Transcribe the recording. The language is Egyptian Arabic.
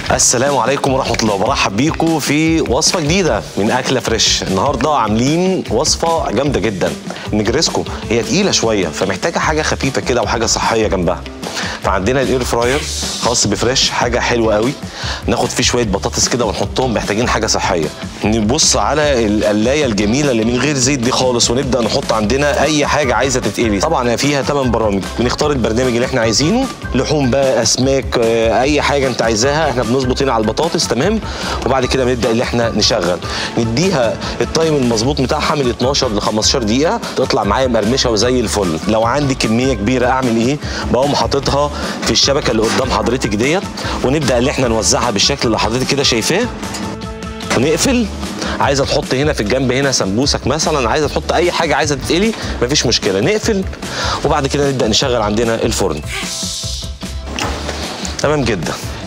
السلام عليكم ورحمة الله وبرحب بيكم في وصفة جديدة من أكلة فريش النهاردة عاملين وصفة جامدة جدا نجرسكو هي تقيلة شوية فمحتاجة حاجة خفيفة كده وحاجة صحية جنبها فعندنا الاير فراير خاص بفريش حاجة حلوة قوي ناخد فيه شوية بطاطس كده ونحطهم محتاجين حاجة صحية نبص على القلاية الجميلة اللي من غير زيت دي خالص ونبدأ نحط عندنا أي حاجة عايزة تتقلي طبعا فيها 8 برامج بنختار البرنامج اللي احنا عايزينه لحوم بقى أسماك آه، أي حاجة أنت عايزاها احنا بنظبط هنا على البطاطس تمام وبعد كده بنبدأ اللي احنا نشغل نديها التايم المظبوط بتاعها من 12 ل 15 دقيقة تطلع معايا مقرمشة وزي الفل لو عندي كمية كبيرة أعمل إيه بقوم حاططها في الشبكة اللي قدام حضرتك ديت ونبدأ اللي احنا نوزعها بالشكل اللي حضرتك كده شايفاه ونقفل عايزه تحط هنا في الجنب هنا سمبوسك مثلا عايزه تحط اي حاجه عايزه تتقلي مفيش مشكله نقفل وبعد كده نبدا نشغل عندنا الفرن تمام جدا